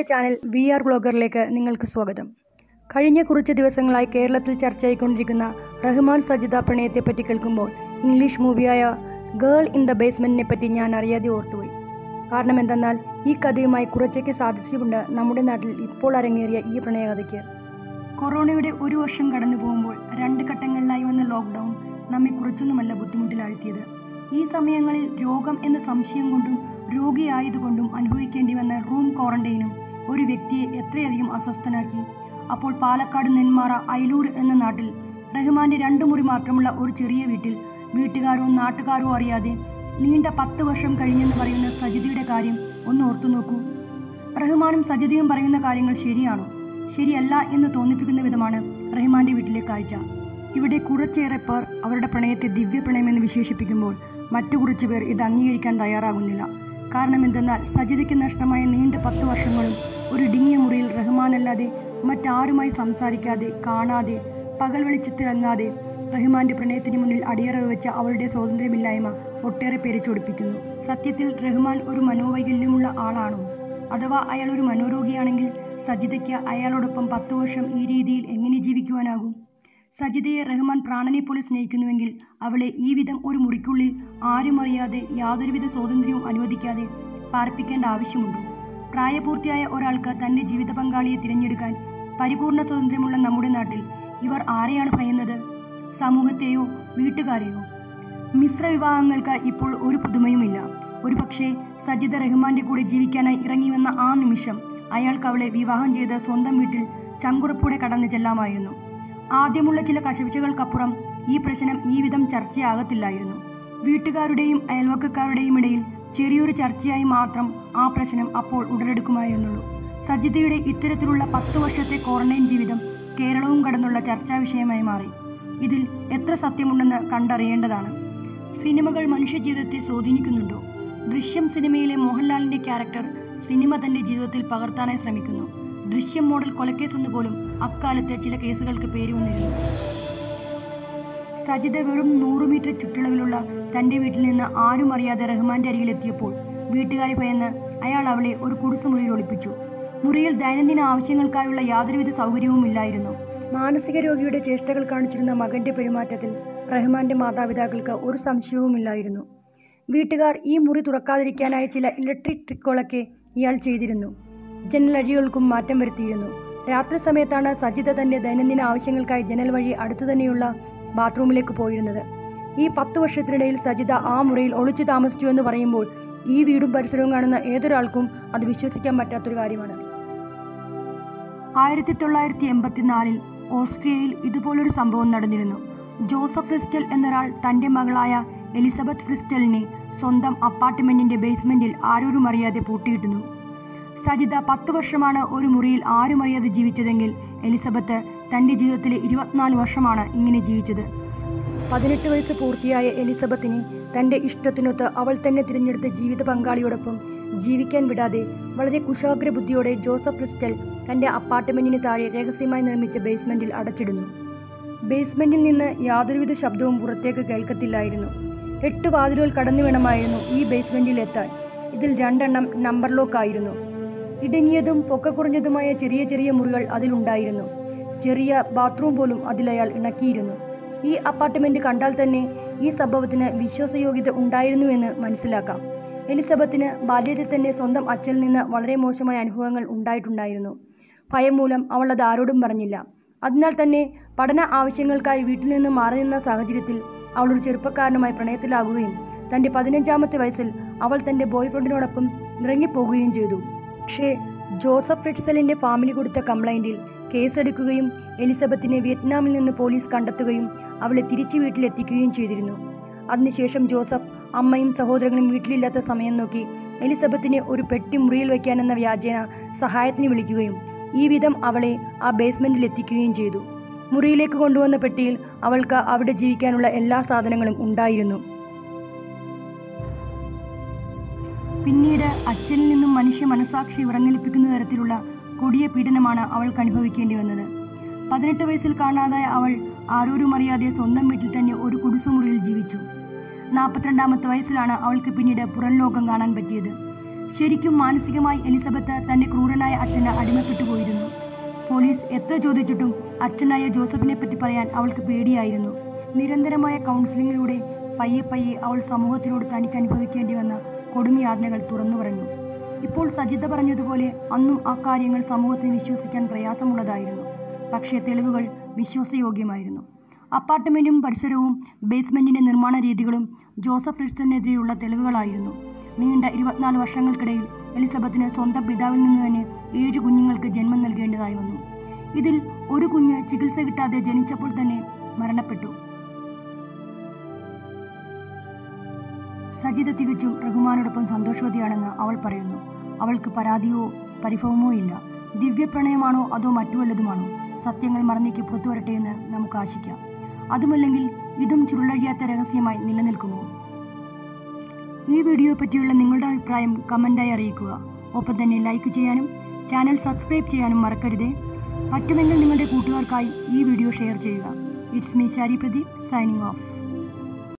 ഞങ്ങളുടെ channel V R ബ്ലോഗറിലേക്ക് നിങ്ങൾക്ക് സ്വാഗതം കഴിഞ്ഞ കുറച്ച് ദിവസങ്ങളായി കേരളത്തിൽ ചർച്ചയായിക്കൊണ്ടിരിക്കുന്ന റഹ്മാൻ സജിത പ്രണയത്തെപ്പറ്റി കേൾക്കുമ്പോൾ ഇംഗ്ലീഷ് മൂവിയായ ഗേൾ ഇൻ ദ ബേസ്മെൻറ്റിനെ പറ്റി ഞാൻ അറിയാതെ ഓർത്തുപോയി കാരണം എന്തെന്നാൽ ഈ കഥയുമായി കുറച്ചൊക്കെ സാധിച്ചിട്ടുണ്ട് നമ്മുടെ നാട്ടിൽ ഇപ്പോൾ അരങ്ങേറിയ ഈ പ്രണയകഥയ്ക്ക് കൊറോണയുടെ ഒരു വർഷം കടന്നു പോകുമ്പോൾ രണ്ട് ഘട്ടങ്ങളിലായി വന്ന ലോക്ക്ഡൗൺ നമ്മെ കുറച്ചൊന്നുമല്ല ബുദ്ധിമുട്ടിലാഴ്ത്തിയത് ഈ സമയങ്ങളിൽ രോഗം എന്ന സംശയം കൊണ്ടും രോഗിയായതുകൊണ്ടും അനുഭവിക്കേണ്ടി വന്ന റൂം ക്വാറന്റൈനും ഒരു വ്യക്തിയെ എത്രയധികം അസ്വസ്ഥനാക്കി അപ്പോൾ പാലക്കാട് നെന്മാറ അയലൂർ എന്ന നാട്ടിൽ റഹ്മാന്റെ രണ്ടു മുറി മാത്രമുള്ള ഒരു ചെറിയ വീട്ടിൽ വീട്ടുകാരോ നാട്ടുകാരോ അറിയാതെ നീണ്ട പത്ത് വർഷം കഴിഞ്ഞെന്ന് പറയുന്ന സജിതയുടെ കാര്യം ഒന്ന് ഓർത്തു നോക്കൂ റഹ്മാനും സജിതയും പറയുന്ന കാര്യങ്ങൾ ശരിയാണോ ശരിയല്ല എന്ന് തോന്നിപ്പിക്കുന്ന വിധമാണ് റഹ്മാന്റെ വീട്ടിലെ കാഴ്ച ഇവിടെ കുറച്ചേറെ പേർ അവരുടെ പ്രണയത്തെ ദിവ്യ പ്രണയമെന്ന് വിശേഷിപ്പിക്കുമ്പോൾ മറ്റു കുറച്ചു പേർ ഇത് അംഗീകരിക്കാൻ തയ്യാറാകുന്നില്ല കാരണം എന്തെന്നാൽ സജിതയ്ക്ക് നഷ്ടമായ നീണ്ട പത്ത് വർഷങ്ങളും ഒരു ഇടുങ്ങിയ മുറിയിൽ റഹ്മാനല്ലാതെ മറ്റാരുമായി സംസാരിക്കാതെ കാണാതെ പകൽ വെളിച്ചത്തിറങ്ങാതെ റഹ്മാന്റെ പ്രണയത്തിന് മുന്നിൽ അടിയറവ് വെച്ച അവളുടെ സ്വാതന്ത്ര്യമില്ലായ്മ ഒട്ടേറെ പേരെ ചൊടിപ്പിക്കുന്നു സത്യത്തിൽ റഹ്മാൻ ഒരു മനോവൈകല്യമുള്ള ആളാണോ അഥവാ അയാൾ ഒരു മനോരോഗിയാണെങ്കിൽ സജിതയ്ക്ക് അയാളോടൊപ്പം പത്തു വർഷം ഈ രീതിയിൽ എങ്ങനെ ജീവിക്കുവാനാകും സജിതയെ റഹ്മാൻ പ്രാണനെ പോലെ സ്നേഹിക്കുന്നുവെങ്കിൽ അവളെ ഈ വിധം ഒരു മുറിക്കുള്ളിൽ ആരും അറിയാതെ യാതൊരുവിധ സ്വാതന്ത്ര്യവും അനുവദിക്കാതെ പാർപ്പിക്കേണ്ട ആവശ്യമുണ്ടോ പ്രായപൂർത്തിയായ ഒരാൾക്ക് തന്റെ ജീവിത പങ്കാളിയെ തിരഞ്ഞെടുക്കാൻ പരിപൂർണ സ്വാതന്ത്ര്യമുള്ള നമ്മുടെ നാട്ടിൽ ഇവർ ആരെയാണ് ഭയന്നത് സമൂഹത്തെയോ വീട്ടുകാരെയോ മിശ്ര വിവാഹങ്ങൾക്ക് ഇപ്പോൾ ഒരു പുതുമയുമില്ല ഒരു പക്ഷേ സജിദ റഹ്മാന്റെ കൂടെ ജീവിക്കാനായി ഇറങ്ങി വന്ന ആ നിമിഷം അയാൾക്ക് അവളെ വിവാഹം ചെയ്ത് സ്വന്തം വീട്ടിൽ ചങ്കുറപ്പോടെ കടന്നു ചെല്ലാമായിരുന്നു ആദ്യമുള്ള ചില കശപിച്ചകൾക്കപ്പുറം ഈ പ്രശ്നം ഈ വിധം ചർച്ചയാകത്തില്ലായിരുന്നു വീട്ടുകാരുടെയും അയൽവക്കക്കാരുടെയും ഇടയിൽ ചെറിയൊരു ചർച്ചയായി മാത്രം ആ പ്രശ്നം അപ്പോൾ ഉടലെടുക്കുമായിരുന്നുള്ളൂ സജിതയുടെ ഇത്തരത്തിലുള്ള പത്തു വർഷത്തെ ക്വാറന്റൈൻ ജീവിതം കേരളവും കടന്നുള്ള ചർച്ചാ വിഷയമായി മാറി ഇതിൽ എത്ര സത്യമുണ്ടെന്ന് കണ്ടറിയേണ്ടതാണ് സിനിമകൾ മനുഷ്യജീവിതത്തെ സ്വാധീനിക്കുന്നുണ്ടോ ദൃശ്യം സിനിമയിലെ മോഹൻലാലിന്റെ ക്യാരക്ടർ സിനിമ തന്റെ ജീവിതത്തിൽ പകർത്താനായി ശ്രമിക്കുന്നു ദൃശ്യം മോഡൽ കൊലക്കേസ് എന്ന് പോലും അക്കാലത്തെ ചില കേസുകൾക്ക് പേര് വന്നിരുന്നു സജിത വെറും നൂറ് മീറ്റർ ചുറ്റളവിലുള്ള തന്റെ വീട്ടിൽ നിന്ന് ആരും അറിയാതെ റഹ്മാന്റെ അരികിലെത്തിയപ്പോൾ വീട്ടുകാരെ ഭയന്ന് അയാൾ അവളെ ഒരു കുടിസുമുറിയിൽ ഒളിപ്പിച്ചു മുറിയിൽ ദൈനംദിന ആവശ്യങ്ങൾക്കായുള്ള യാതൊരുവിധ സൗകര്യവും ഇല്ലായിരുന്നു മാനസിക രോഗിയുടെ ചേഷ്ടകൾ കാണിച്ചിരുന്ന മകന്റെ പെരുമാറ്റത്തിൽ റഹ്മാന്റെ മാതാപിതാക്കൾക്ക് ഒരു സംശയവുമില്ലായിരുന്നു വീട്ടുകാർ ഈ മുറി തുറക്കാതിരിക്കാനായി ചില ഇലക്ട്രിക് ട്രിക്കുകളൊക്കെ ഇയാൾ ചെയ്തിരുന്നു ജനലഴികൾക്കും മാറ്റം വരുത്തിയിരുന്നു രാത്രി സമയത്താണ് സജിത തന്റെ ദൈനംദിന ആവശ്യങ്ങൾക്കായി ജനൽ വഴി അടുത്തു തന്നെയുള്ള ബാത്റൂമിലേക്ക് പോയിരുന്നത് ഈ പത്ത് വർഷത്തിനിടയിൽ സജിത ആ മുറിയിൽ ഒളിച്ചു താമസിച്ചു എന്ന് പറയുമ്പോൾ ഈ വീടും പരിസരവും കാണുന്ന ഏതൊരാൾക്കും അത് വിശ്വസിക്കാൻ പറ്റാത്തൊരു കാര്യമാണ് ആയിരത്തി തൊള്ളായിരത്തി എൺപത്തിനാലിൽ ഓസ്ട്രിയയിൽ ഇതുപോലൊരു സംഭവം നടന്നിരുന്നു ജോസഫ് ഫ്രിസ്റ്റൽ എന്നൊരാൾ തന്റെ മകളായ എലിസബത്ത് ഫ്രിസ്റ്റലിനെ സ്വന്തം അപ്പാർട്ട്മെന്റിന്റെ ബേസ്മെന്റിൽ ആരോരും അറിയാതെ പൂട്ടിയിട്ടുന്നു സജിത പത്ത് വർഷമാണ് ഒരു മുറിയിൽ ആരും അറിയാതെ ജീവിച്ചതെങ്കിൽ എലിസബത്ത് തന്റെ ജീവിതത്തിലെ ഇരുപത്തിനാല് വർഷമാണ് ഇങ്ങനെ ജീവിച്ചത് പതിനെട്ട് വയസ്സ് പൂർത്തിയായ എലിസബത്തിനെ തന്റെ ഇഷ്ടത്തിനൊത്ത് അവൾ തന്നെ തിരഞ്ഞെടുത്ത ജീവിത പങ്കാളിയോടൊപ്പം ജീവിക്കാൻ വിടാതെ വളരെ കുശാഗ്ര ബുദ്ധിയോടെ ജോസഫ് ക്രിസ്റ്റൽ തന്റെ അപ്പാർട്ട്മെന്റിന് താഴെ രഹസ്യമായി നിർമ്മിച്ച ബേസ്മെന്റിൽ അടച്ചിടുന്നു ബേസ്മെന്റിൽ നിന്ന് യാതൊരുവിധ ശബ്ദവും പുറത്തേക്ക് കേൾക്കത്തില്ലായിരുന്നു എട്ട് വാതിലുകൾ കടന്നു വേണമായിരുന്നു ഈ ബേസ്മെന്റിൽ എത്താൻ ഇതിൽ രണ്ടെണ്ണം നമ്പർ ലോക്ക് ആയിരുന്നു ഇടുങ്ങിയതും പൊക്ക കുറഞ്ഞതുമായ ചെറിയ ചെറിയ മുറികൾ അതിലുണ്ടായിരുന്നു ചെറിയ ബാത്റൂം പോലും അതിലയാൾ ഇണക്കിയിരുന്നു ഈ അപ്പാർട്ട്മെന്റ് കണ്ടാൽ തന്നെ ഈ സംഭവത്തിന് വിശ്വാസയോഗ്യത ഉണ്ടായിരുന്നുവെന്ന് മനസ്സിലാക്കാം എലിസബത്തിന് ബാല്യത്തിൽ തന്നെ സ്വന്തം അച്ഛനിൽ നിന്ന് വളരെ മോശമായ അനുഭവങ്ങൾ ഉണ്ടായിട്ടുണ്ടായിരുന്നു ഭയം മൂലം അവൾ അത് ആരോടും പറഞ്ഞില്ല അതിനാൽ തന്നെ പഠന ആവശ്യങ്ങൾക്കായി വീട്ടിൽ നിന്ന് മാറി നിന്ന സാഹചര്യത്തിൽ അവൾ ഒരു ചെറുപ്പക്കാരനുമായി പ്രണയത്തിലാകുകയും തൻ്റെ പതിനഞ്ചാമത്തെ വയസ്സിൽ അവൾ തൻ്റെ ബോയ്ഫ്രണ്ടിനോടൊപ്പം ഇറങ്ങിപ്പോകുകയും ചെയ്തു പക്ഷേ ജോസഫ് റിറ്റ്സലിൻ്റെ ഫാമിലി കൊടുത്ത കംപ്ലൈൻറ്റിൽ കേസെടുക്കുകയും എലിസബത്തിനെ വിയറ്റ്നാമിൽ നിന്ന് പോലീസ് കണ്ടെത്തുകയും അവളെ തിരിച്ചു വീട്ടിലെത്തിക്കുകയും ചെയ്തിരുന്നു അതിനുശേഷം ജോസഫ് അമ്മയും സഹോദരങ്ങളും വീട്ടിലില്ലാത്ത സമയം നോക്കി എലിസബത്തിനെ ഒരു പെട്ടി മുറിയിൽ വയ്ക്കാനെന്ന വ്യാജേന സഹായത്തിന് വിളിക്കുകയും ഈ വിധം അവളെ ആ ബേസ്മെന്റിൽ എത്തിക്കുകയും ചെയ്തു മുറിയിലേക്ക് കൊണ്ടുവന്ന പെട്ടിയിൽ അവൾക്ക് അവിടെ ജീവിക്കാനുള്ള എല്ലാ സാധനങ്ങളും ഉണ്ടായിരുന്നു പിന്നീട് അച്ഛനിൽ നിന്നും മനുഷ്യ മനസാക്ഷി വിറങ്ങലിപ്പിക്കുന്ന തരത്തിലുള്ള കൊടിയ പീഡനമാണ് അവൾക്ക് അനുഭവിക്കേണ്ടി വന്നത് പതിനെട്ട് വയസ്സിൽ കാണാതായ അവൾ ആരോരും അറിയാതെ സ്വന്തം വീട്ടിൽ തന്നെ ഒരു കുടിസുമുറിയിൽ ജീവിച്ചു നാൽപ്പത്തിരണ്ടാമത്തെ വയസ്സിലാണ് അവൾക്ക് പിന്നീട് പുറം ലോകം കാണാൻ പറ്റിയത് ശരിക്കും മാനസികമായി എലിസബത്ത് തന്റെ ക്രൂരനായ അച്ഛന് അടിമപ്പെട്ടു പോയിരുന്നു പോലീസ് എത്ര ചോദിച്ചിട്ടും അച്ഛനായ ജോസഫിനെ പറ്റി പറയാൻ അവൾക്ക് പേടിയായിരുന്നു നിരന്തരമായ കൗൺസിലിങ്ങിലൂടെ പയ്യെ പയ്യെ അവൾ സമൂഹത്തിനോട് തനിക്ക് അനുഭവിക്കേണ്ടി വന്ന കൊടുമയാതനകൾ തുറന്നു പറഞ്ഞു ഇപ്പോൾ സജിത പറഞ്ഞതുപോലെ അന്നും ആ കാര്യങ്ങൾ സമൂഹത്തിന് വിശ്വസിക്കാൻ പ്രയാസമുള്ളതായിരുന്നു പക്ഷേ തെളിവുകൾ വിശ്വാസയോഗ്യമായിരുന്നു അപ്പാർട്ട്മെന്റും പരിസരവും ബേസ്മെന്റിന്റെ നിർമ്മാണ രീതികളും ജോസഫ് റിഡ്സണിനെതിരെയുള്ള തെളിവുകളായിരുന്നു നീണ്ട ഇരുപത്തിനാല് വർഷങ്ങൾക്കിടയിൽ എലിസബത്തിന് സ്വന്തം പിതാവിൽ നിന്ന് തന്നെ ഏഴ് കുഞ്ഞുങ്ങൾക്ക് ജന്മം നൽകേണ്ടതായി വന്നു ഇതിൽ ഒരു കുഞ്ഞ് ചികിത്സ കിട്ടാതെ ജനിച്ചപ്പോൾ തന്നെ മരണപ്പെട്ടു സജിത തികച്ചും റഹ്മാനോടൊപ്പം സന്തോഷവതിയാണെന്ന് അവൾ പറയുന്നു അവൾക്ക് പരാതിയോ പരിഭവമോ ഇല്ല ദിവ്യപ്രണയമാണോ അതോ മറ്റു വല്ലതുമാണോ സത്യങ്ങൾ മറന്നേക്ക് പുറത്തു വരട്ടെ എന്ന് നമുക്ക് ആശിക്കാം അതുമല്ലെങ്കിൽ ഇതും ചുരുളഴിയാത്ത രഹസ്യമായി നിലനിൽക്കുമോ ഈ വീഡിയോയെ പറ്റിയുള്ള നിങ്ങളുടെ അഭിപ്രായം കമൻ്റായി അറിയിക്കുക ഒപ്പം തന്നെ ലൈക്ക് ചെയ്യാനും ചാനൽ സബ്സ്ക്രൈബ് ചെയ്യാനും മറക്കരുതേ പറ്റുമെങ്കിൽ നിങ്ങളുടെ കൂട്ടുകാർക്കായി ഈ വീഡിയോ ഷെയർ ചെയ്യുക it's me Shari Pradeep signing of